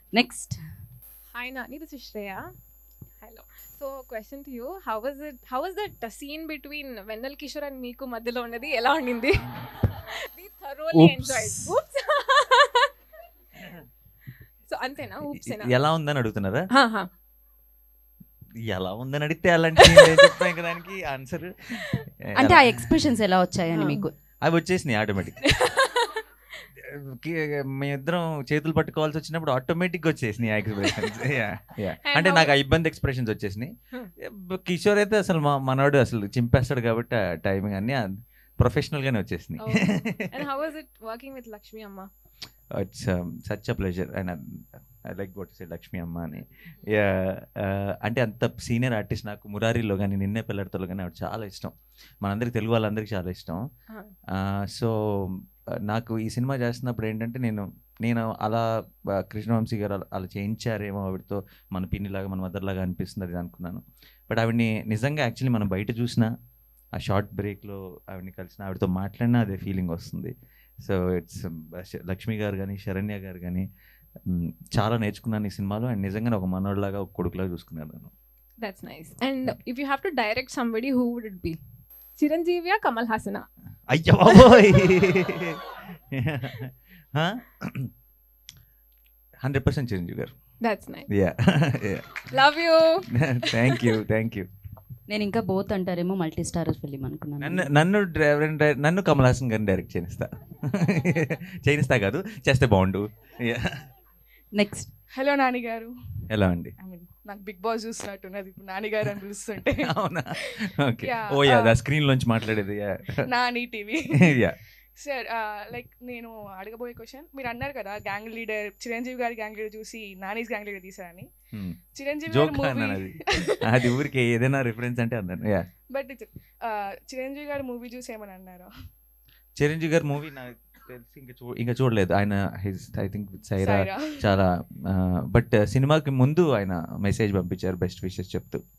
Next Hi Nani, this is Shreya. Hello. So question to you, how was it? How was that uh, scene between Vendal Kishore and Meeku మధ్యలో ఉన్నది ఎలా ఉండింది? We thoroughly Oops. enjoyed. Oops. So అంతేనా ఊప్సేనా ఎలా ఉందని అడుగుతున్నారా హా, హా. ఎలా ఉందని అడిగితే అలాంటి నేను చెప్తాను ఇంకా దానికి ఆన్సర్ అంటే ఆ ఎక్స్ప్రెషన్స్ ఎలా వచ్చాయని ఆ. మీకు అవి వచ్చేసినాయి ఆటోమేటిక్ మేమిద్దరం చేతులు పట్టుకోవాల్సి వచ్చినప్పుడు ఆటోమేటిక్ వచ్చేసినాయి ఎక్స్ప్రెషన్స్ అంటే how- నాకు ఆ ఇబ్బంది ఎక్స్ప్రెషన్స్ వచ్చేసినాయి Hmm. కిషోర్ అయితే అసలు మా మనవాడు అసలు చింపేస్తాడు కాబట్టి ఆ టైమింగ్ అన్ని ప్రొఫెషనల్ గానే వచ్చేసినాయి Oh. And how was it working with Lakshmi Amma? It's such a pleasure and I like got say Lakshmi Amma అని Yeah, uh, అంటే అంత సీనియర్ ఆర్టిస్ట్ నాకు మురారిలో కానీ నిన్నే పిల్లడితో కానీ ఆవిడ చాలా ఇష్టం మనందరికి తెలుగు వాళ్ళందరికీ చాలా ఇష్టం Ah. సో నాకు ఈ సినిమా చేస్తున్నప్పుడు ఏంటంటే నేను నేను అలా ఆ, కృష్ణవంశీ గారు అలా- అలా చేయించారేమో ఆవిడతో మన పిన్నిలాగా మన మదర్లాగా అనిపిస్తుంది అది అనుకున్నాను బట్ ఆవిడని నిజంగా యాక్చువల్లీ మనం బయట చూసినా ఆ షార్ట్ బ్రేక్లో ఆవిడని కలిసిన ఆవిడతో మాట్లాడినా అదే ఫీలింగ్ వస్తుంది సో ఇట్స్ లక్ష్మి గారు కానీ శరణ్య గారు కానీ మ్, చాలా నేర్చుకున్నాను ఈ సినిమాలో అండ్ నిజంగానే ఒక మనోడిలాగా ఒక కొడుకులాగా చూసుకున్నాను నేను That's nice. And if you have to direct somebody, who would it be? చిరంజీవియా Kamal హాసనా అయ్యో బాబోయ్ hundred percent Chiranjeevi garu that's nice ya love you thank you thank you నేను ఇంకా బోత్ అంటారేమో మల్టీ స్టార్ ఫిలిం నన్ను అనుకున్నాను నన్ను డ్రైవర్ నన్ను కమల్ హాసన్ గారిని డైరెక్ట్ చేయిస్తా చేయిస్తా కాదు చేస్తే బాగుండు Yeah. Next hello Nani garu ఎలా అండి ఐ మీన్ నాకు బిగ్ బాస్ చూస్తున్నట్టున్నది ఇప్పుడు నాని గారు అని పిలుస్తుంటే అవునా okay Yeah, oh ya uh, the screen లోంచి మాట్లాడేది ya Nani TV ya sir like నేను అడగబోయే క్వశ్చన్ మీరు అన్నారు కదా గ్యాంగ్ లీడర్ చిరంజీవి గారి గ్యాంగ్ లీడర్ చూసి నానీస్ గ్యాంగ్ లీడర్ తీసారని చిరంజీవి జోక్ గారి అన్నాను మూవీ అది అది ఊరికి ఏదైనా రిఫరెన్స్ అంటే అన్నాను యా బట్ చిరంజీవి గారి మూవీ చూసి ఏమని అన్నారు చిరంజీవి గారి మూవీ నాకు తెలిసి ఇంకా చూ ఇంకా చూడలేదు ఆయన హిజ్ ఐ థింక్ సైరా సాయిరా చాలా బట్ సినిమాకి ముందు ఆయన మెసేజ్ పంపించారు బెస్ట్ విషెస్ చెప్తూ